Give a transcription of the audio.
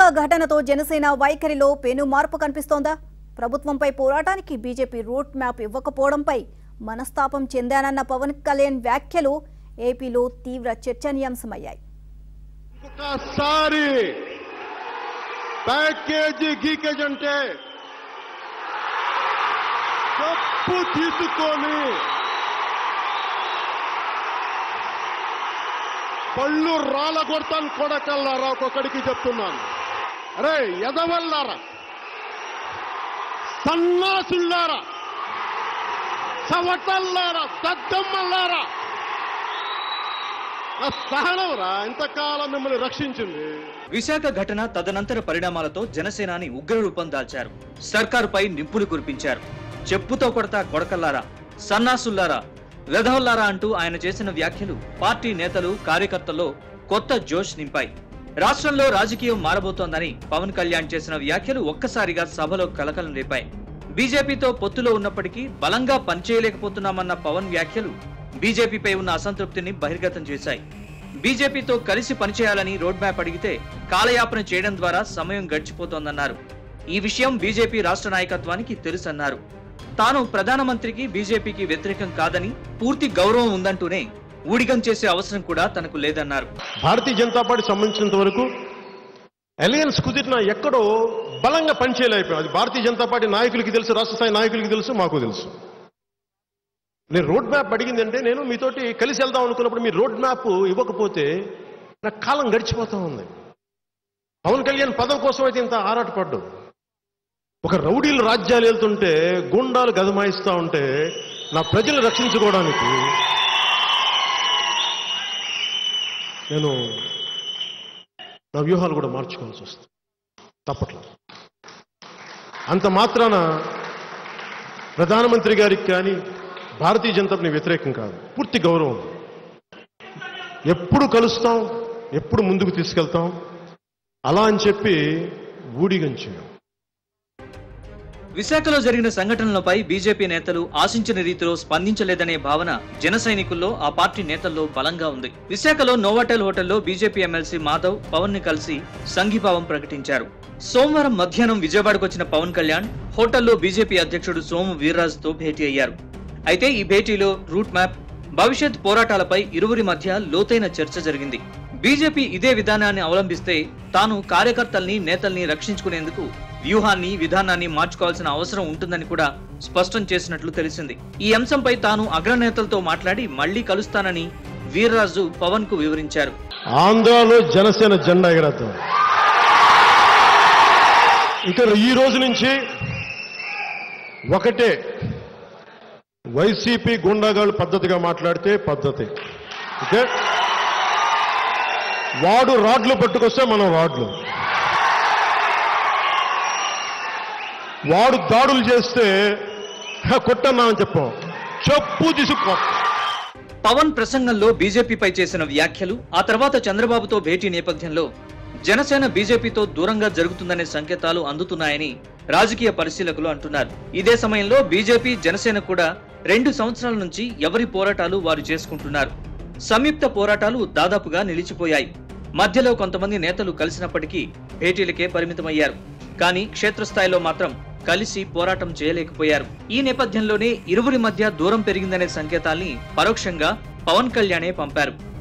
ఘటనతో జనసేన వైఖరిలో పెను మార్పు కనిపిస్తోందా ప్రభుత్వంపై పోరాటానికి బీజేపీ రూట్ మ్యాప్ ఇవ్వకపోవడంపై మనస్తాపం చెందానన్న పవన్ కళ్యాణ్ వ్యాఖ్యలు ఏపీలో తీవ్ర చర్చనీయాంశమయ్యాయి ఒకసారి ప్యాకేజీ గీకేజ్ అంటే తప్పు తీసుకొని పళ్ళు రాళ్ళ కొడతాను కొడకల్లారా ఒక్కొక్కడికి చెప్తున్నాను అరే ఎదవల్లారా సన్నాసుల్లారా చవటల్లారా దద్దమ్మల్లారా నా సహనంరా ఇంతకాలం మిమ్మల్ని రక్షించింది విశాఖ ఘటన తదనంతర పరిణామాలతో జనసేనాని ఉగ్రరూపం దాల్చారు సర్కారుపై నిప్పులు కురిపించారు చెప్పుతో కొడతా కొడకల్లారా సన్నాసుల్లారా వెధవల్లారా అంటూ ఆయన చేసిన వ్యాఖ్యలు పార్టీ నేతలు కార్యకర్తల్లో కొత్త జోష్ నింపాయి రాష్ట్రంలో రాజకీయం మారబోతోందని పవన్ కళ్యాణ్ చేసిన వ్యాఖ్యలు ఒక్కసారిగా సభలో కలకలం రేపాయి బీజేపీతో పొత్తులో ఉన్నప్పటికీ బలంగా పనిచేయలేకపోతున్నామన్న పవన్ వ్యాఖ్యలు బీజేపీపై ఉన్న అసంతృప్తిని బహిర్గతం చేశాయి బీజేపీతో కలిసి పనిచేయాలని రోడ్ మ్యాప్ అడిగితే కాలయాపన చేయడం ద్వారా సమయం గడిచిపోతోందన్నారు ఈ విషయం బీజేపీ రాష్ట్ర నాయకత్వానికి తెలుసన్నారు తాను ప్రధానమంత్రికి బీజేపీకి వ్యతిరేకం కాదని పూర్తి గౌరవం ఉందంటూనే ఊడిగం చేసే అవసరం కూడా తనకు లేదన్నారు భారతీయ జనతా పార్టీ సంబంధించినంత వరకు అలయన్స్ కుదిరిన ఎక్కడో బలంగా పనిచేయలేకపోయాం అది భారతీయ జనతా పార్టీ నాయకులకి తెలుసు రాష్ట్ర స్థాయి నాయకులకి తెలుసు మాకు తెలుసు నేను రోడ్ మ్యాప్ అడిగిందంటే నేను మీతోటి కలిసి వెళ్దాం అనుకున్నప్పుడు మీ రోడ్ మ్యాప్ ఇవ్వకపోతే నా కాలం గడిచిపోతా ఉంది పవన్ కళ్యాణ్ పదవి కోసం అయితే ఇంత ఆరాటపడ్డు ఒక రౌడీలు రాజ్యాలు వెళ్తుంటే గుండాలు గదమాయిస్తూ ఉంటే నా ప్రజలు రక్షించుకోవడానికి నేను నా వ్యూహాలు కూడా మార్చుకోవాల్సి వస్తుంది తప్పట్లేదు అంత మాత్రాన ప్రధానమంత్రి గారికి కానీ భారతీయ జనతా పార్టీ వ్యతిరేకం కాదు పూర్తి గౌరవం ఎప్పుడు కలుస్తాం ఎప్పుడు ముందుకు తీసుకెళ్తాం అలా అని చెప్పి ఊడిగంచాం విశాఖలో జరిగిన సంఘటనలపై బీజేపీ నేతలు ఆశించిన రీతిలో స్పందించలేదనే భావన జన సైనికుల్లో ఆ పార్టీ నేతల్లో బలంగా ఉంది విశాఖలో నోవాటెల్ హోటల్లో బీజేపీ ఎమ్మెల్సీ మాధవ్ పవన్ ని కలిసి సంఘీభావం ప్రకటించారు సోమవారం మధ్యాహ్నం విజయవాడకు వచ్చిన పవన్ కళ్యాణ్ హోటల్లో బీజేపీ అధ్యక్షుడు సోము వీర్రాజుతో భేటీ అయ్యారు అయితే ఈ భేటీలో రూట్ మ్యాప్ భవిష్యత్ పోరాటాలపై ఇరువురి మధ్య లోతైన చర్చ జరిగింది బీజేపీ ఇదే విధానాన్ని అవలంబిస్తే తాను కార్యకర్తల్ని నేతల్ని రక్షించుకునేందుకు వ్యూహాన్ని విధానాన్ని మార్చుకోవాల్సిన అవసరం ఉంటుందని కూడా స్పష్టం చేసినట్లు తెలిసింది ఈ అంశంపై తాను అగ్రనేతలతో మాట్లాడి మళ్లీ కలుస్తానని వీర్రాజు పవన్ కు వివరించారు ఆంధ్రాలో జనసేన జెండా ఎగరేద్దాం ఇక ఈ రోజు నుంచి ఒకటే వైసీపీ గుండాగాళ్ళు పద్ధతిగా మాట్లాడితే పద్ధతి ఓకే వాడు రాడ్లు పట్టుకొస్తే మనం రాడ్లు వాడు దాడులు చేస్తే "హ, కొట్టన్నా అని చెప్పాం చెప్పు తీసుకో పవన్ ప్రసంగంలో బీజేపీపై చేసిన వ్యాఖ్యలు ఆ తర్వాత చంద్రబాబుతో భేటీ నేపథ్యంలో జనసేన బీజేపీతో దూరంగా జరుగుతుందనే సంకేతాలు అందుతున్నాయని రాజకీయ పరిశీలకులు అంటున్నారు ఇదే సమయంలో బీజేపీ జనసేన కూడా రెండు సంవత్సరాల నుంచి ఎవరి పోరాటాలు వారు చేసుకుంటున్నారు సంయుక్త పోరాటాలు దాదాపుగా నిలిచిపోయాయి మధ్యలో కొంతమంది నేతలు కలిసినప్పటికీ భేటీలకే పరిమితమయ్యారు కానీ క్షేత్రస్థాయిలో మాత్రం కలిసి పోరాటం చేయలేకపోయారు ఈ నేపథ్యంలోనే ఇరువురి మధ్య దూరం పెరిగిందనే సంకేతాల్ని పరోక్షంగా పవన్ కళ్యాణే పంపారు